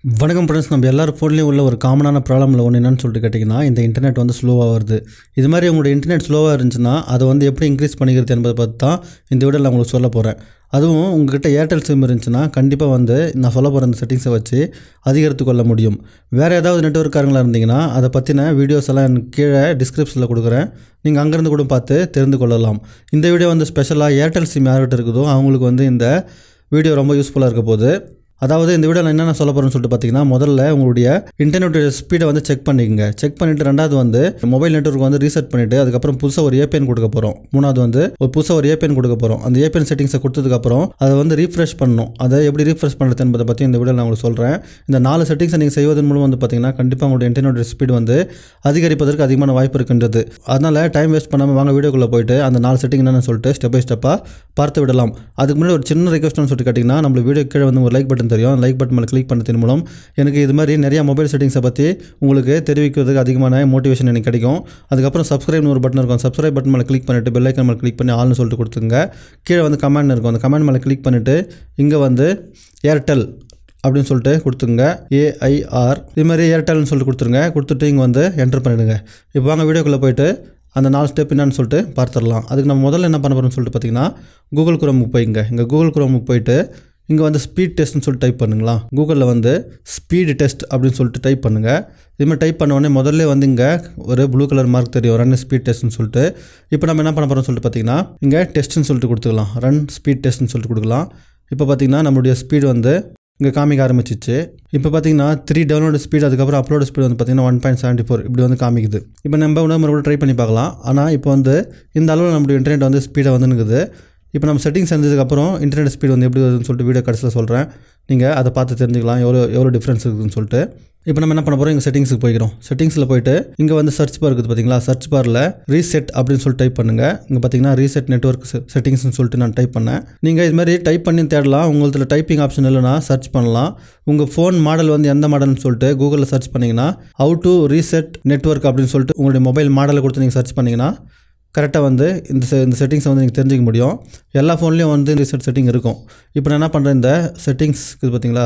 வணக்கம் ஃப்ரெண்ட்ஸ் நம்ம எல்லாரும் ஃபோன்லேயும் உள்ள ஒரு காமனான ப்ராப்ளமில் ஒன்று என்னன்னு சொல்லிட்டு கேட்டிங்கன்னா இந்த இன்டர்நெட் வந்து ஸ்லோவாக வருது இது மாதிரி உங்களோட இன்டர்நெட் ஸ்லோவாக இருந்துச்சுன்னா அதை வந்து எப்படி இன்க்ரீஸ் பண்ணிக்கிறது என்பதை பற்றி தான் இந்த வீடியோவில் நான் உங்களுக்கு சொல்ல போகிறேன் அதுவும் உங்ககிட்ட ஏர்டெல் சிம் இருந்துச்சுன்னா கண்டிப்பாக வந்து நான் சொல்ல போகிற இந்த செட்டிங்ஸை வச்சு அதிகரித்து கொள்ள முடியும் வேறு ஏதாவது நெட்ஒர்க்காரங்களாக இருந்தீங்கன்னா அதை பற்றின வீடியோஸ் எல்லாம் எனக்கு கீழே டிஸ்கிரிப்ஷனில் கொடுக்குறேன் நீங்கள் அங்கேருந்து கூட பார்த்து தெரிந்து கொள்ளலாம் இந்த வீடியோ வந்து ஸ்பெஷலாக ஏர்டெல் சிம் யார்கிட்ட இருக்குதோ அவங்களுக்கு வந்து இந்த வீடியோ ரொம்ப யூஸ்ஃபுல்லாக இருக்க போகுது அதாவது இந்த வீடியோ நான் என்னென்ன சொல்ல போகிறேன்னு சொல்லிட்டு பார்த்தீங்கன்னா முதல்ல உங்களுடைய இன்டர்நெட் ஸ்பீடை வந்து செக் பண்ணிக்கங்க செக் பண்ணிவிட்டு ரெண்டாவது வந்து மொபைல் நெட்ஒர்க் வந்து ரீசெட் பண்ணிவிட்டு அதுக்கப்புறம் புதுசாக ஒரு ஏபிஎன் கொடுக்க போகிறோம் மூணாவது வந்து ஒரு புதுசாக ஒரு ஏபிஎன் கொடுக்க போகிறோம் அந்த ஏபிஎன் செட்டிங்ஸை கொடுத்ததுக்கப்புறம் அதை வந்து ரீஃப்ரெஷ் பண்ணணும் அதை எப்படி ரீஃப்ரெஷ் பண்ணுறது என்பதை பற்றி இந்த வீடியோ நான் உங்களுக்கு சொல்கிறேன் இந்த நாலு செட்டிங்ஸை நீங்கள் செய்வதன் மூலம் வந்து பார்த்தீங்கன்னா கண்டிப்பாக உங்களுடைய இன்டர்நெட் ஸ்பீடு வந்து அதிகரிப்பதற்கு அதிகமான வாய்ப்பு இருக்கின்றது அதனால் டைம் வேஸ்ட் பண்ணாமல் வாங்க வீடியோக்குள்ளே போயிட்டு அந்த நாலு செட்டிங் என்னென்னு சொல்லிட்டு ஸ்டெப் பை ஸ்டெப்பாக பார்த்து விடலாம் அதுக்கு முன்னாடி ஒரு சின்ன ரெக்வஸ்ட்னு சொல்லிட்டு கேட்டிங்கன்னா நம்ம வீடியோ கீழே வந்து ஒரு லைக் பட்டன் தெரியும் லைக் பட்டன் மேலே கிளிக் பண்ணதன் மூலம் எனக்கு இது மாதிரி நிறைய மொபைல் செட்டிங்ஸை பற்றி உங்களுக்கு தெரிவிக்கிறதுக்கு அதிகமான மோட்டிவேஷன் எனக்கு கிடைக்கும் அதுக்கப்புறம் சப்ஸ்கிரைப்னு ஒரு பட்டன் இருக்கும் சப்ஸ்கிரைப் பட்டன் மேலே கிளிக் பண்ணிவிட்டு பெல் ஐக்கன் மேலே கிளிக் பண்ணி ஆல்னு சொல்லிட்டு கொடுத்துங்க கீழே வந்து கமெண்ட் இருக்கும் அந்த கமெண்ட் மேலே கிளிக் பண்ணிவிட்டு இங்கே வந்து ஏர்டெல் அப்படின்னு சொல்லிட்டு கொடுத்துங்க ஏஐஆர் இது மாதிரி ஏர்டெல்னு சொல்லிட்டு கொடுத்துருங்க கொடுத்துட்டு இங்கே வந்து என்டர் பண்ணிடுங்க இப்போ வாங்க வீடியோக்குள்ளே போயிட்டு அந்த நாலு ஸ்டெப் என்னன்னு சொல்லிட்டு பார்த்துடலாம் அதுக்கு நம்ம முதல்ல என்ன பண்ண போகிறோம்னு சொல்லிட்டு பார்த்தீங்கன்னா கூகுள் குரோமுக்கு போய்ங்க இங்கே கூகுள் குரோமுக்கு போயிட்டு இங்கே வந்து ஸ்பீட் டெஸ்ட்னு சொல்லிட்டு டைப் பண்ணுங்களா கூகுளில் வந்து ஸ்பீடு டெஸ்ட் அப்படின்னு சொல்லிட்டு டைப் பண்ணுங்கள் இதுமாதிரி டைப் பண்ண உடனே முதல்ல வந்து இங்கே ஒரு ப்ளூ கலர் மார்க் தெரியும் ரன் ஸ்பீட் டெஸ்ட்னு சொல்லிட்டு இப்போ நம்ம என்ன பண்ண போகிறோம்னு சொல்லிட்டு பார்த்தீங்கன்னா இங்கே டெஸ்ட்னு சொல்லிட்டு கொடுத்துக்கலாம் ரன் ஸ்பீட் டெஸ்ட்னு சொல்லிட்டு கொடுக்கலாம் இப்போ பார்த்தீங்கன்னா நம்மளுடைய ஸ்பீடு வந்து இங்கே காமிக்க ஆரம்பிச்சிச்சு இப்போ பார்த்தீங்கன்னா த்ரீ டவுன்லோட் ஸ்பீட் அதுக்கப்புறம் அப்லோட் ஸ்பீட் வந்து பார்த்தீங்கன்னா ஒன் பாயிண்ட் செவன்ட்டி ஃபோர் இப்படி வந்து காமிக்குது இப்போ நம்ம உணவு மறுபடியும் ட்ரை பண்ணி பார்க்கலாம் ஆனால் இப்போ வந்து இந்த அளவில் நம்மளுடைய இன்டர்நெட் வந்து ஸ்பீடாக வந்து நிற்குது இப்போ நம்ம செட்டிங்ஸ் செஞ்சதுக்கப்புறம் இன்டர்நெட் ஸ்பீட் வந்து எப்படி வருதுன்னு சொல்லிட்டு வீடியோ கடைசியில் சொல்கிறேன் நீங்கள் அதை பார்த்து தெரிஞ்சுக்கலாம் எவ்வளோ எவ்வளோ டிஃப்ரென்ஸ் இருக்குதுன்னு சொல்லிட்டு இப்போ நம்ம என்ன பண்ண போகிறோம் இங்கே செட்டிங்ஸுக்கு போய்க்கிறோம் செட்டிங்ஸில் போயிட்டு இங்கே வந்து சர்ச் பார் இருக்குது பார்த்தீங்களா சர்ச் பாரில் ரீசெட் அப்படின்னு சொல்லிட்டு டைப் பண்ணுங்கள் இங்கே பார்த்தீங்கன்னா ரீசெட் நெட்ஒர்க் செட்டிங்ஸ்னு சொல்லிட்டு நான் டைப் பண்ணேன் நீங்கள் இது மாதிரி டைப் பண்ணி தேடலாம் உங்களுக்கு டைப்பிங் ஆப்ஷன் இல்லைனா சர்ச் பண்ணலாம் உங்கள் ஃபோன் மாடல் வந்து எந்த மாடல்னு சொல்லிட்டு கூகுளில் சர்ச் பண்ணிங்கன்னா ஹவு டு ரீசெட் நெட்ஒர்க் அப்படின்னு சொல்லிட்டு உங்களுடைய மொபைல் மாடலை கொடுத்து நீங்கள் சர்ச் பண்ணிங்கன்னா கரெக்டாக வந்து இந்த செ இந்த செட்டிங்ஸை வந்து நீங்கள் தெரிஞ்சிக்க முடியும் எல்லா ஃபோன்லேயும் வந்து ரீசெட் செட்டிங் இருக்கும் இப்போ நான் என்ன பண்ணுறேன் இந்த செட்டிங்ஸ் இது பார்த்தீங்களா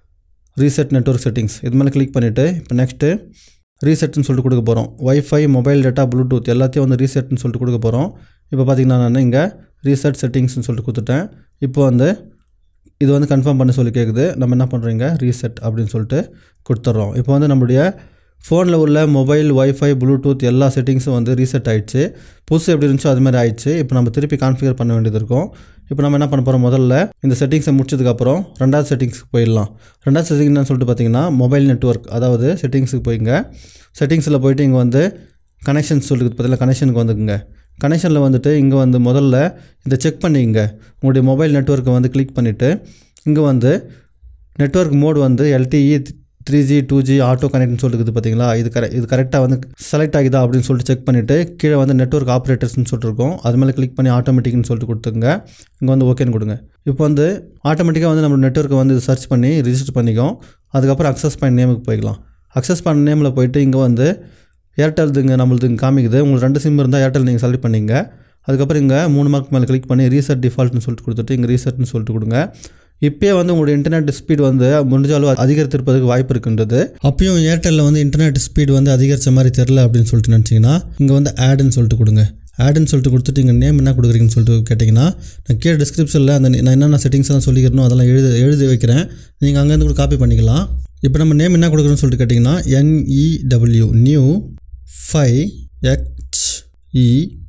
ரீசெட் நெட்ஒர்க் செட்டிங்ஸ் இது மேலே கிளிக் பண்ணிவிட்டு இப்போ நெக்ஸ்ட்டு ரீசெட்னு சொல்லிட்டு கொடுக்க போகிறோம் ஒய்ஃபை மொபைல் டேட்டா ப்ளூடூத் எல்லாத்தையும் வந்து ரீசெட்னு சொல்லிட்டு கொடுக்க போகிறோம் இப்போ பார்த்தீங்கன்னா நான் இங்கே ரீசெட் செட்டிங்ஸ்னு சொல்லிட்டு கொடுத்துட்டேன் இப்போ வந்து இது வந்து கன்ஃபார்ம் பண்ண சொல்லி கேட்குது நம்ம என்ன பண்ணுறீங்க ரீசெட் அப்படின்னு சொல்லிட்டு கொடுத்துட்றோம் இப்போ வந்து நம்மளுடைய ஃபோனில் உள்ள மொபைல் ஒய்ஃபை ப்ளூடூத் எல்லா செட்டிங்ஸும் வந்து ரீசெட் ஆகிடுச்சு புதுசு எப்படி இருந்துச்சோ அது மாதிரி ஆயிடுச்சு இப்போ நம்ம திருப்பி கான்ஃபிகர் பண்ண வேண்டியது இருக்கும் இப்போ நம்ம என்ன பண்ண போகிறோம் முதல்ல இந்த செட்டிங்ஸை முடிச்சதுக்கப்புறம் ரெண்டாவது செட்டிங்ஸ்க்கு போயிடலாம் ரெண்டாவது செட்டிங் என்னன்னு சொல்லிட்டு பார்த்தீங்கன்னா மொபைல் நெட்ஒர்க் அதாவது செட்டிங்ஸுக்கு போய்ங்க செட்டிங்ஸில் போயிட்டு இங்கே வந்து கனெக்ஷன்ஸ் சொல்லுது பார்த்தீங்கன்னா கனெக்ஷனுக்கு வந்துக்குங்க கனெக்ஷனில் வந்துட்டு இங்கே வந்து முதல்ல இதை செக் பண்ணிங்க உங்களுடைய மொபைல் நெட்ஒர்க்கை வந்து கிளிக் பண்ணிவிட்டு இங்கே வந்து நெட்ஒர்க் மோட் வந்து LTE three G two G auto கனெக்ட்னு சொல்லிட்டு பார்த்தீங்களா இது கரெ இது கரெக்டாக வந்து செலக்ட் ஆகுதா அப்படின்னு சொல்லிட்டு செக் பண்ணிவிட்டு கீழே வந்து நெட்ஒர்க் ஆப்ரேட்டர்ஸ்னு சொல்லிட்டு இருக்கும் அது மேலே கிளிக் பண்ணி ஆட்டோமேட்டிக்னு சொல்லிட்டு கொடுத்துங்க இங்கே வந்து ஓகேன்னு கொடுங்க இப்போ வந்து ஆட்டோமேட்டிக்காக வந்து நம்ம நெட்ஒர்க்கை வந்து சர்ச் பண்ணி ரிஜிஸ்டர் பண்ணிக்கும் அதுக்கப்புறம் அக்சஸ் பாயிண்ட் நேமுக்கு போய்க்கலாம் அக்சஸ் பாயிண்ட் நேமில் போயிட்டு இங்கே வந்து ஏர்டெல்துங்க நம்மளுது இங்கே காமிக்குது உங்களுக்கு ரெண்டு சிம் இருந்தால் ஏர்டெல் நீங்கள் செலக்ட் பண்ணிங்க அதுக்கப்புறம் இங்கே மூணு மார்க் மேலே கிளிக் பண்ணி ரீசெட் டிஃபால்ட்னு சொல்லிட்டு கொடுத்துட்டு இங்கே ரீசெட்னு சொல்லிட்டு கொடுங்க இப்போயே வந்து உங்களுடைய இன்டர்நெட் ஸ்பீட் வந்து முடிஞ்ச அளவு அதிகரித்திருப்பதுக்கு வாய்ப்பு இருக்கின்றது அப்பயும் ஏர்டெல்லில் வந்து இன்டர்நெட் ஸ்பீட் வந்து அதிகரித்த மாதிரி தெரில அப்படின்னு சொல்லிட்டு நினச்சிங்கன்னா இங்கே வந்து ஆடுன்னு சொல்லிட்டு கொடுங்க ஆடுன்னு சொல்லிட்டு கொடுத்துட்டு இங்கே நேம் என்ன கொடுக்குறீங்கன்னு சொல்லிட்டு கேட்டிங்கன்னா நான் கீழே டிஸ்கிரிப்ஷனில் அந்த நான் என்னென்ன செட்டிங்ஸ் எல்லாம் சொல்லிக்கிறனோ அதெல்லாம் எழுதி எழுதி வைக்கிறேன் நீங்கள் அங்கேருந்து கூட காப்பி பண்ணிக்கலாம் இப்போ நம்ம நேம் என்ன கொடுக்குறோன்னு சொல்லிட்டு கேட்டிங்கன்னா N E W new five X E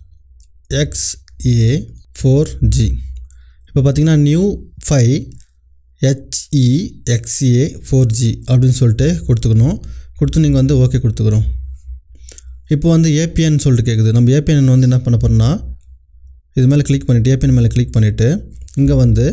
X A four G இப்போ பார்த்தீங்கன்னா new five H E X A four G அப்படின்னு சொல்லிட்டு கொடுத்துக்கணும் கொடுத்து நீங்கள் வந்து ஓகே கொடுத்துக்குறோம் இப்போ வந்து ஏபிஎன் சொல்லிட்டு கேட்குது நம்ம ஏபிஎன் வந்து என்ன பண்ண போகிறோம்னா இது மேலே கிளிக் பண்ணிவிட்டு ஏபிஎன் மேலே கிளிக் பண்ணிவிட்டு இங்கே வந்து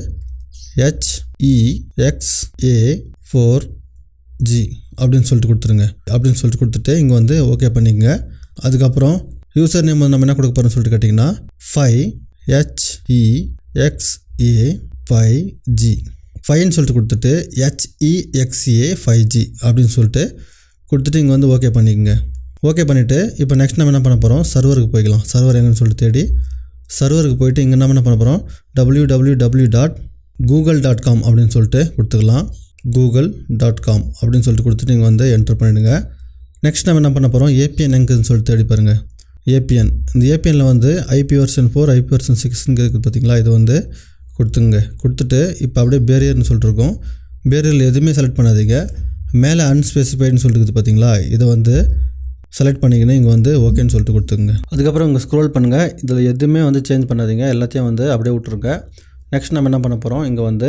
ஹெச்இஎக்ஸ்ஏ ஃபோர் ஜி அப்படின்னு சொல்லிட்டு கொடுத்துருங்க அப்படின்னு சொல்லிட்டு கொடுத்துட்டு இங்கே வந்து ஓகே பண்ணிக்கங்க அதுக்கப்புறம் யூசர் நேம் வந்து நம்ம என்ன கொடுக்க போகிறோம்னு சொல்லிட்டு கேட்டிங்கன்னா ஃபைவ் ஹெச்இஎக்ஸ்ஏ ஃபைவ் ஜி ஃபைன்னு சொல்லிட்டு கொடுத்துட்டு ஹெச்இஎக்ஸ்ஏ ஃபைவ் ஜி அப்படின்னு சொல்லிட்டு கொடுத்துட்டு இங்கே வந்து ஓகே பண்ணிக்கங்க ஓகே பண்ணிவிட்டு இப்போ நெக்ஸ்ட் நம்ம என்ன பண்ண போகிறோம் சர்வருக்கு போய்க்கலாம் சர்வர் எங்கன்னு சொல்லிட்டு தேடி சர்வருக்கு போயிட்டு இங்கே நம்ம என்ன பண்ண போகிறோம் W W W dot Google dot com அப்படின்னு சொல்லிட்டு கொடுத்துக்கலாம் கூகுள் டாட் காம் அப்படின்னு சொல்லிட்டு கொடுத்துட்டு நீங்கள் வந்து என்டர் பண்ணிவிடுங்க நெக்ஸ்ட் நம்ம என்ன பண்ண போகிறோம் ஏபிஎன் எங்குன்னு சொல்லிட்டு தேடி பாருங்கள் ஏபிஎன் இந்த ஏபிஎனில் வந்து IP version four IP version சிக்ஸ்னு இருக்குது பார்த்தீங்களா இது வந்து கொடுத்துங்க கொடுத்துட்டு இப்போ அப்படியே பேரியர்னு சொல்லிட்டு இருக்கோம் பேரியரில் எதுவுமே செலக்ட் பண்ணாதீங்க மேலே அன்ஸ்பெசிஃபைடுன்னு சொல்லிட்டு இருக்குது பார்த்தீங்களா இதை வந்து செலக்ட் பண்ணிக்கின்னு இங்கே வந்து ஓகேன்னு சொல்லிட்டு கொடுத்துங்க அதுக்கப்புறம் இங்கே ஸ்க்ரோல் பண்ணுங்கள் இதில் எதுவுமே வந்து சேஞ்ச் பண்ணாதீங்க எல்லாத்தையும் வந்து அப்படியே விட்ருங்க நெக்ஸ்ட் நம்ம என்ன பண்ண போகிறோம் இங்கே வந்து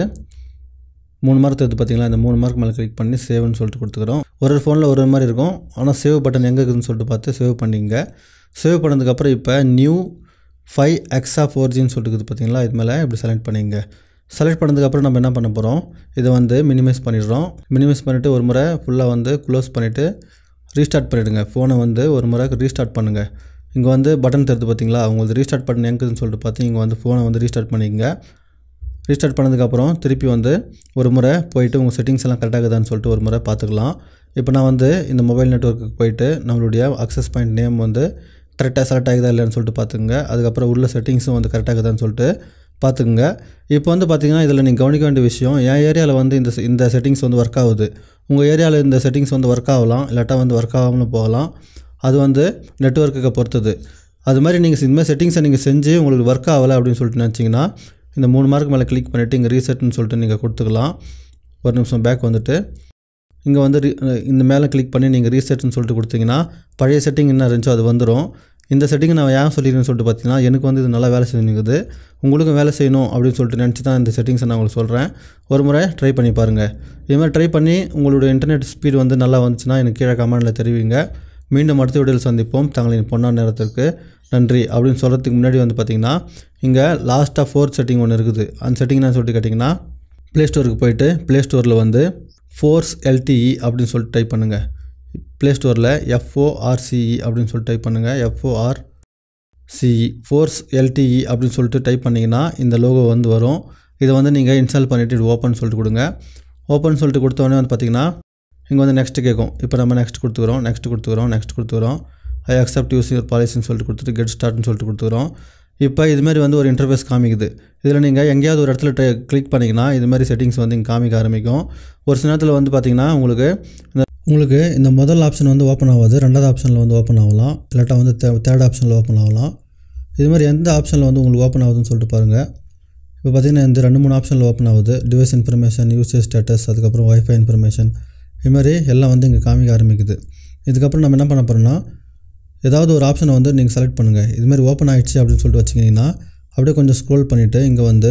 மூணு மார்க் எடுத்து பார்த்தீங்களா இந்த மூணு மார்க் மேலே கிளிக் பண்ணி சேவ்னு சொல்லிட்டு கொடுத்துக்கிறோம் ஒரு ஒரு ஃபோனில் ஒரு ஒரு மாதிரி இருக்கும் ஆனால் சேவ் பட்டன் எங்கே இருக்குதுன்னு சொல்லிட்டு பார்த்து சேவ் பண்ணிங்க சேவ் பண்ணதுக்கப்புறம் இப்போ நியூ ஃபைவ் எக்ஸா ஃபோர் ஜின்னு சொல்லிட்டு இருக்குது பார்த்தீங்களா இது மேலே இப்படி செலக்ட் பண்ணிங்க செலக்ட் பண்ணதுக்கப்புறம் நம்ம என்ன பண்ண போகிறோம் இதை வந்து மினிமைஸ் பண்ணிடுறோம் மினிமைஸ் பண்ணிவிட்டு ஒரு முறை ஃபுல்லாக வந்து க்ளோஸ் பண்ணிவிட்டு ரீஸ்டார்ட் பண்ணிவிடுங்க ஃபோனை வந்து ஒரு முறை ரீஸ்டார்ட் பண்ணுங்கள் இங்கே வந்து பட்டன் தெரியுது பார்த்தீங்களா உங்களுக்கு ரீஸ்டார்ட் பட்டன் எங்குதுன்னு சொல்லிட்டு பார்த்து இங்கே வந்து ஃபோனை வந்து ரீஸ்டார்ட் பண்ணிக்கங்க ரீஸ்டார்ட் பண்ணதுக்கப்புறம் திருப்பி வந்து ஒரு முறை போயிட்டு உங்கள் செட்டிங்ஸ் எல்லாம் கரெக்டாக இருக்குதான்னு சொல்லிட்டு ஒரு முறை பார்த்துக்கலாம் இப்போ நான் வந்து இந்த மொபைல் நெட்ஒர்க்குக்கு போயிட்டு நம்மளுடைய அக்சஸ் பாயிண்ட் நேம் வந்து கரெக்டாக செலக்ட் ஆகுதா இல்லைன்னு சொல்லிட்டு பார்த்துக்குங்க அதுக்கப்புறம் உள்ள செட்டிங்ஸும் வந்து கரெக்டாக இருக்குதான்னு சொல்லிட்டு பார்த்துக்குங்க இப்போ வந்து பார்த்தீங்கன்னா இதில் நீங்கள் கவனிக்க வேண்டிய விஷயம் என் ஏரியாவில் வந்து இந்த இந்த செட்டிங்ஸ் வந்து ஒர்க் ஆகுது உங்கள் ஏரியாவில் இந்த செட்டிங்ஸ் வந்து ஒர்க் ஆகலாம் இல்லாட்டா வந்து ஒர்க் ஆகாமலும் போகலாம் அது வந்து நெட்ஒர்க்குக்கு பொறுத்தது அது மாதிரி நீங்கள் இந்தமாதிரி செட்டிங்ஸை நீங்கள் செஞ்சு உங்களுக்கு ஒர்க் ஆகலை அப்படின்னு சொல்லிட்டு நினச்சிங்கன்னா இந்த மூணு மார்க் மேலே கிளிக் பண்ணிவிட்டு இங்கே ரீசெட்னு சொல்லிட்டு நீங்கள் கொடுத்துக்கலாம் ஒரு நிமிஷம் பேக் வந்துட்டு இங்கே வந்து re- இந்த மேலே கிளிக் பண்ணி நீங்கள் ரீசெட்னு சொல்லிட்டு கொடுத்தீங்கன்னா பழைய செட்டிங் என்ன இருந்துச்சோ அது வந்துடும் இந்த செட்டிங் நான் ஏன் சொல்லிடுறேன்னு சொல்லிட்டு பார்த்தீங்கன்னா எனக்கு வந்து இது நல்லா வேலை செஞ்சுக்குது உங்களுக்கும் வேலை செய்யணும் அப்படின்னு சொல்லிட்டு நினச்சி தான் இந்த செட்டிங்ஸை நான் உங்களுக்கு சொல்கிறேன் ஒரு முறை ட்ரை பண்ணி பாருங்கள் இது மாதிரி ட்ரை பண்ணி உங்களுடைய இன்டர்நெட் ஸ்பீடு வந்து நல்லா வந்துச்சுன்னா எனக்கு கீழே கமெண்டில் தெரிவிங்க மீண்டும் அடுத்த வீடியோவில் சந்திப்போம் தங்களின் பொன்னான நேரத்திற்கு நன்றி அப்படின்னு சொல்கிறதுக்கு முன்னாடி வந்து பார்த்தீங்கன்னா இங்கே லாஸ்ட்டாக ஃபோர்த் செட்டிங் ஒன்று இருக்குது அந்த செட்டிங் நான் சொல்லிட்டு கேட்டிங்கன்னா ப்ளே ஸ்டோருக்கு போயிட்டு ப்ளே ஸ்டோரில் வந்து ஃபோர்ஸ் எல்டிஇ அப்படின்னு சொல்லிட்டு டைப் பண்ணுங்கள் ப்ளே ஸ்டோரில் எஃப்ஓஆர்சிஇ அப்படின்னு சொல்லிட்டு டைப் பண்ணுங்கள் எஃப்ஓஆர் சிஇ ஃபோர்ஸ் எல்டிஇ அப்படின்னு சொல்லிட்டு டைப் பண்ணிங்கன்னா இந்த லோகோ வந்து வரும் இதை வந்து நீங்கள் இன்ஸ்டால் பண்ணிவிட்டு இது ஓப்பன் சொல்லிட்டு கொடுங்க ஓப்பன் சொல்லிட்டு கொடுத்தோடனே வந்து பார்த்தீங்கன்னா இங்கே வந்து நெக்ஸ்ட் கேட்கும் இப்போ நம்ம நெக்ஸ்ட் கொடுத்துக்கிறோம் நெக்ஸ்ட் கொடுத்துக்கிறோம் நெக்ஸ்ட் கொடுத்துக்கிறோம் ஐ அக்செப்ட் யூஸ் யூர் பாலிசின்னு சொல்லிட்டு கொடுத்துட்டு கெட் ஸ்டார்ட்னு சொல்லிட்டு கொடுத்துக்கிறோம் இப்போ இதுமாரி வந்து ஒரு இன்டர்ஃபேஸ் காமிக்குது இதில் நீங்கள் எங்கேயாவது ஒரு இடத்துல ட்ரை கிளிக் பண்ணிங்கன்னா இது மாதிரி செட்டிங்ஸ் வந்து இங்கே காமிக்க ஆரம்பிக்கும் ஒரு சில நேரத்தில் வந்து பார்த்தீங்கன்னா உங்களுக்கு இந்த உங்களுக்கு இந்த முதல் ஆப்ஷன் வந்து ஓப்பன் ஆகாது ரெண்டாவது ஆப்ஷனில் வந்து ஓப்பன் ஆகலாம் இல்லாட்டா வந்து தே தேர்ட் ஆப்ஷனில் ஓப்பன் ஆகலாம் இது மாதிரி எந்த ஆப்ஷனில் வந்து உங்களுக்கு ஓப்பன் ஆகுதுன்னு சொல்லிட்டு பாருங்கள் இப்போ பார்த்தீங்கன்னா இந்த ரெண்டு மூணு ஆப்ஷனில் ஓப்பன் ஆகுது டிவைஸ் இன்ஃபர்மேஷன் யூசேஜ் ஸ்டேட்டஸ் அதுக்கப்புறம் வைஃபை இன்ஃபர்மேஷன் இது மாதிரி எல்லாம் வந்து இங்கே காமிக்க ஆரம்பிக்குது இதுக்கப்புறம் நம்ம என்ன பண்ண போகிறோம்னா ஏதாவது ஒரு ஆப்ஷனை வந்து நீங்கள் செலக்ட் பண்ணுங்கள் இது மாதிரி ஓப்பன் ஆயிடுச்சு அப்படின்னு சொல்லிட்டு வச்சிங்கன்னா அப்படியே கொஞ்சம் ஸ்க்ரோல் பண்ணிவிட்டு இங்கே வந்து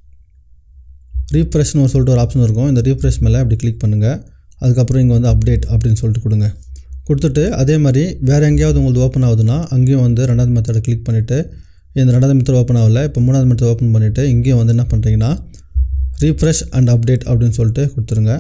ரீஃப்ரெஷ்னு சொல்லிட்டு ஒரு ஆப்ஷன் இருக்கும் இந்த ரீஃப்ரெஷ் மேலே அப்படி கிளிக் பண்ணுங்கள் அதுக்கப்புறம் இங்கே வந்து அப்டேட் அப்படின்னு சொல்லிட்டு கொடுங்க கொடுத்துட்டு அதே மாதிரி வேறு எங்கேயாவது உங்களுக்கு ஓப்பன் ஆகுதுன்னா அங்கேயும் வந்து ரெண்டாவது மெத்தடை கிளிக் பண்ணிவிட்டு இந்த ரெண்டாவது மெத்தட் ஓப்பன் ஆகல இப்போ மூணாவது மெத்தட் ஓப்பன் பண்ணிவிட்டு இங்கேயும் வந்து என்ன பண்ணுறீங்கன்னா ரீஃப்ரெஷ் அண்ட் அப்டேட் அப்படின்னு சொல்லிட்டு கொடுத்துருங்க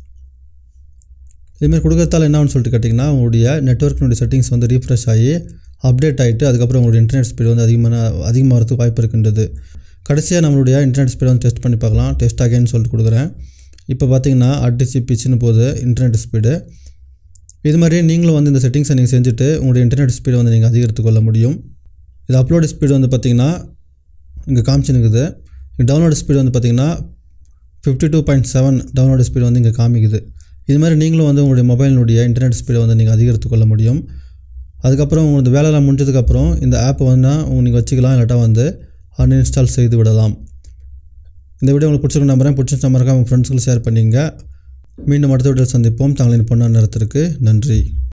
இதுமாரி கொடுக்கறதால என்ன ஆகும்னு சொல்லிட்டு கேட்டிங்கன்னா உங்களுடைய நெட்ஒர்க்கினுடைய செட்டிங்ஸ் வந்து ரீஃப்ரெஷ் ஆகி அப்டேட் ஆகிட்டு அதுக்கப்புறம் உங்களுடைய இன்டர்நெட் ஸ்பீடு வந்து அதிகமான அதிகமாகிறதுக்கு வாய்ப்பு இருக்கின்றது கடைசியாக நம்மளுடைய இன்டர்நெட் ஸ்பீடை வந்து டெஸ்ட் பண்ணி பார்க்கலாம் டெஸ்ட் ஆகேன்னு சொல்லிட்டு கொடுக்குறேன் இப்போ பார்த்தீங்கன்னா அடிச்சு பிச்சுன்னு போகுது இன்டர்நெட் ஸ்பீடு இது மாதிரி நீங்களும் வந்து இந்த செட்டிங்ஸை நீங்கள் செஞ்சுட்டு உங்களுடைய இன்டர்நெட் ஸ்பீடை வந்து நீங்கள் அதிகரித்து கொள்ள முடியும் இது அப்லோடு ஸ்பீடு வந்து பார்த்தீங்கன்னா இங்கே காமிச்சுனுக்குது டவுன்லோடு ஸ்பீடு வந்து பார்த்தீங்கன்னா fifty two point seven download speed வந்து இங்கே காமிக்குது இது மாதிரி நீங்களும் வந்து உங்களுடைய மொபைலினுடைய இன்டர்நெட் ஸ்பீடை வந்து நீங்கள் அதிகரித்து கொள்ள முடியும் அதுக்கப்புறம் உங்களுக்கு வேலையெல்லாம் முடிஞ்சதுக்கப்புறம் இந்த ஆப்பை வந்து நீங்கள் வச்சுக்கலாம் இல்லாட்டா வந்து அன்இன்ஸ்டால் செய்து விடலாம் இந்த வீடியோ உங்களுக்கு பிடிச்சிருக்க நம்புறேன் பிடிச்சிருந்த மறக்காம உங்கள் ஃப்ரெண்ட்ஸுக்கு ஷேர் பண்ணிங்க மீண்டும் அடுத்த வீடியோவில் சந்திப்போம் தங்களின் பொண்ணான நேரத்திற்கு நன்றி